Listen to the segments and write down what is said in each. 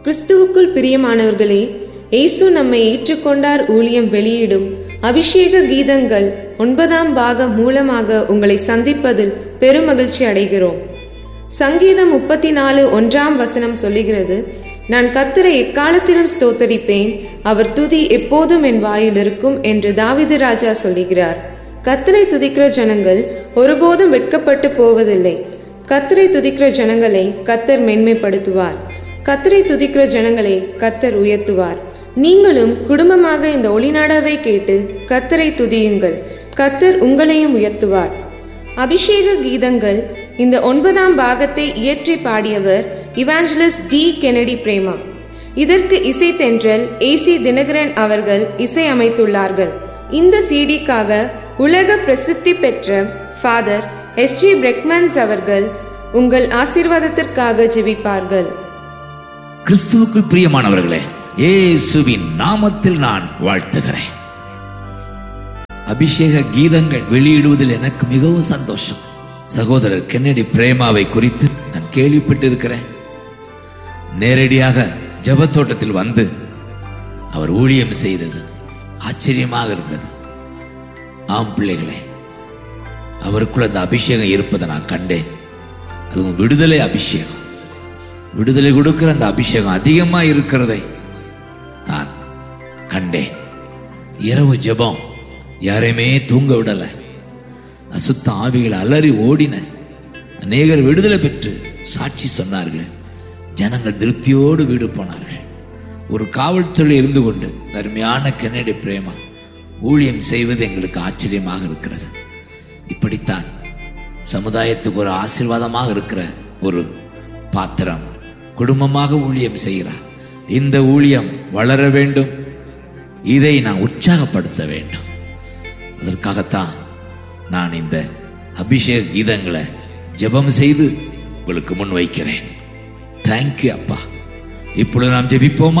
கிறிஸ்துவுக்குள் பிரியமானவர்களே இயேசு நம்மை ஏற்றுக்கொண்டார் ஊழியம் வெளியிடும் அபிஷேக கீதங்கள் ஒன்பதாம் பாகம் மூலமாக உங்களை சந்திப்பதில் பெருமகிழ்ச்சி அடைகிறோம் சங்கீதம் முப்பத்தி நாலு ஒன்றாம் வசனம் சொல்லுகிறது நான் கத்தரை எக்காலத்திலும் ஸ்தோத்தரிப்பேன் அவர் துதி எப்போதும் என் வாயில் இருக்கும் என்று தாவிது ராஜா சொல்லுகிறார் கத்தரை துதிக்கிற ஜனங்கள் ஒருபோதும் வெட்கப்பட்டு போவதில்லை கத்தரை துதிக்கிற ஜனங்களை கத்தர் மென்மைப்படுத்துவார் கத்தரை துதிக்கிற ஜனங்களை கத்தர் உயர்த்துவார் நீங்களும் குடும்பமாக இந்த ஒளிநாடாவை கேட்டு கத்தரை துதியுங்கள் கத்தர் உங்களையும் உயர்த்துவார் அபிஷேக கீதங்கள் இந்த ஒன்பதாம் பாகத்தை இயற்றி பாடியவர் இவாஞ்சலிஸ்ட் டி கெனடி பிரேமா இதற்கு இசை தென்றல் ஏசி தினகரன் அவர்கள் இசை அமைத்துள்ளார்கள் இந்த சிடிக்காக உலக பிரசித்தி பெற்ற ஃபாதர் எஸ் ஜி பிரெக்மன்ஸ் அவர்கள் உங்கள் ஆசீர்வாதத்திற்காக ஜெபிப்பார்கள் கிறிஸ்துவுக்குள் பிரியமானவர்களே இயேசுவின் நாமத்தில் நான் வாழ்த்துகிறேன் அபிஷேக கீதங்கள் வெளியிடுவதில் எனக்கு மிகவும் சந்தோஷம் சகோதரர் கென்னடி பிரேமாவை குறித்து நான் கேள்விப்பட்டிருக்கிறேன் நேரடியாக ஜபத்தோட்டத்தில் வந்து அவர் ஊழியம் செய்தது ஆச்சரியமாக இருந்தது ஆம் பிள்ளைகளே அவருக்குள்ள அந்த அபிஷேகம் இருப்பதை நான் கண்டேன் அதுவும் விடுதலை அபிஷேகம் விடுதலை கொடுக்கிற அந்த அபிஷேகம் அதிகமா இருக்கிறதை நான் கண்டேன் இரவு ஜெபம் யாரையுமே தூங்க விடல அசுத்த ஆவிகள் அலறி ஓடின அநேகர் விடுதலை பெற்று சாட்சி சொன்னார்கள் ஜனங்கள் திருப்தியோடு வீடு போனார்கள் ஒரு காவல்துறை இருந்து கொண்டு அருமையான கென்னடி பிரேமா ஊழியம் செய்வது எங்களுக்கு ஆச்சரியமாக இருக்கிறது இப்படித்தான் சமுதாயத்துக்கு ஒரு ஆசீர்வாதமாக இருக்கிற ஒரு பாத்திரம் குடும்பமாக ஊழியம் செய்கிறார் இந்த ஊழியம் வளர வேண்டும் இதை நான் உற்சாகப்படுத்த வேண்டும் அதற்காகத்தான் நான் இந்த அபிஷேக கீதங்களை ஜெபம் செய்து உங்களுக்கு முன் வைக்கிறேன் தேங்க்யூ அப்பா இப்பொழுது நாம் ஜெபிப்போமா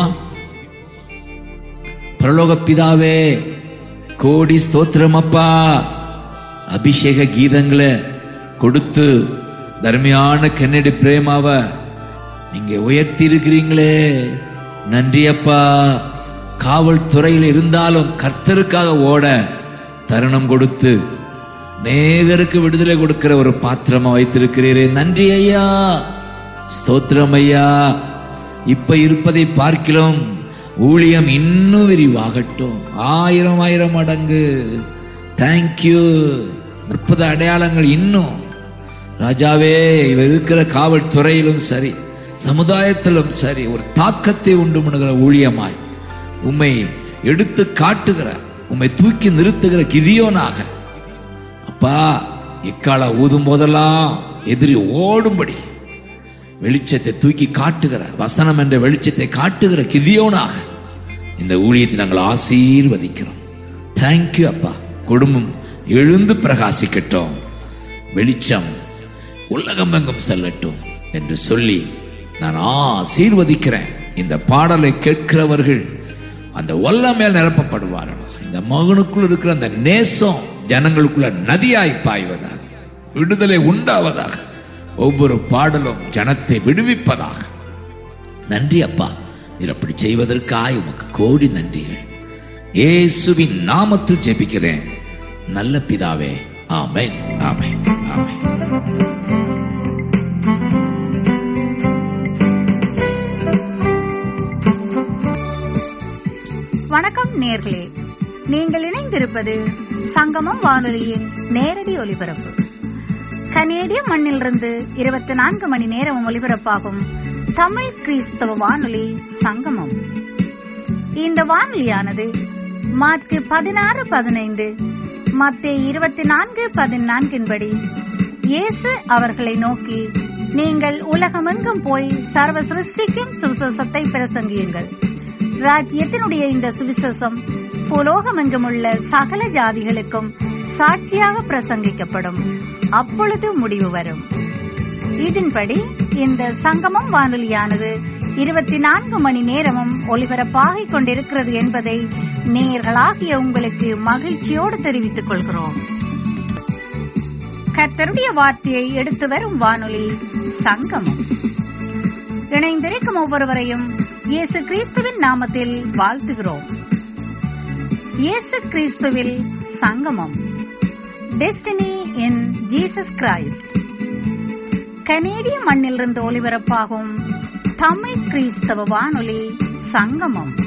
பிரலோக பிதாவே கோடி ஸ்தோத்திரம் அப்பா அபிஷேக கீதங்களை கொடுத்து தர்மியான கென்னடி பிரேமாவை நீங்க உயர்த்தி இருக்கிறீங்களே நன்றி அப்பா காவல்துறையில் இருந்தாலும் கர்த்தருக்காக ஓட தருணம் கொடுத்து நேகருக்கு விடுதலை கொடுக்கிற ஒரு பாத்திரமா வைத்திருக்கிறீரே நன்றி ஐயா ஸ்தோத்திரம் ஐயா இப்ப இருப்பதை பார்க்கிறோம் ஊழியம் இன்னும் விரிவாகட்டும் ஆயிரம் ஆயிரம் மடங்கு தேங்க்யூ முப்பது அடையாளங்கள் இன்னும் ராஜாவே இவர் இருக்கிற காவல்துறையிலும் சரி சமுதாயத்திலும் சரி ஒரு தாக்கத்தை உண்டு பண்ணுகிற ஊழியமாய் உம்மை எடுத்து காட்டுகிற உம்மை தூக்கி நிறுத்துகிற கிதியோனாக அப்பா இக்கால ஊதும் போதெல்லாம் எதிரி ஓடும்படி வெளிச்சத்தை தூக்கி காட்டுகிற வசனம் என்ற வெளிச்சத்தை காட்டுகிற கிதியோனாக இந்த ஊழியத்தை நாங்கள் ஆசீர்வதிக்கிறோம் தேங்க்யூ அப்பா குடும்பம் எழுந்து பிரகாசிக்கட்டும் வெளிச்சம் உலகம் எங்கும் செல்லட்டும் என்று சொல்லி நான் ஆசீர்வதிக்கிறேன் இந்த பாடலை கேட்கிறவர்கள் அந்த வல்லமேல் நிரப்பப்படுவார்கள் இந்த மகனுக்குள் இருக்கிற அந்த நேசம் ஜனங்களுக்குள்ள நதியாய் பாய்வதாக விடுதலை உண்டாவதாக ஒவ்வொரு பாடலும் ஜனத்தை விடுவிப்பதாக நன்றி அப்பா நீர் அப்படி செய்வதற்காக உமக்கு கோடி நன்றிகள் இயேசுவின் நாமத்தில் ஜெபிக்கிறேன் நல்ல பிதாவே ஆமென் ஆமென் ஆமென் வணக்கம் நேர்களே நீங்கள் இணைந்திருப்பது சங்கமம் வானொலியின் நேரடி ஒலிபரப்பு கனேடிய மண்ணிலிருந்து இருபத்தி நான்கு மணி நேரம் ஒலிபரப்பாகும் தமிழ் கிறிஸ்தவ வானொலி சங்கமம் இந்த வானொலியானது மார்க்கு பதினாறு பதினைந்து மத்திய இருபத்தி நான்கு பதினான்கின்படி இயேசு அவர்களை நோக்கி நீங்கள் உலகமெங்கும் போய் சர்வ சிருஷ்டிக்கும் சுவிசேஷத்தை பிரசங்கியுங்கள் ராஜ்யத்தினுடைய இந்த சுவிசேஷம் புலோகமெங்கும் உள்ள சகல ஜாதிகளுக்கும் சாட்சியாக பிரசங்கிக்கப்படும் அப்பொழுது முடிவு வரும் இதன்படி இந்த சங்கமம் வானொலியானது இருபத்தி நான்கு மணி நேரமும் ஒலிபரப்பாகிக் கொண்டிருக்கிறது என்பதை நேயர்களாகிய உங்களுக்கு மகிழ்ச்சியோடு தெரிவித்துக் கொள்கிறோம் கர்த்தருடைய வார்த்தையை எடுத்து வரும் வானொலி சங்கமம் இணைந்திருக்கும் ஒவ்வொருவரையும் இயேசு கிறிஸ்துவின் நாமத்தில் வாழ்த்துகிறோம் இயேசு கிறிஸ்துவில் சங்கமம் டெஸ்டினி இன் ஜீசஸ் கிரைஸ்ட் கனேடிய மண்ணிலிருந்து ஒலிபரப்பாகும் தமிழ் கிறிஸ்தவ வானொலி சங்கமம்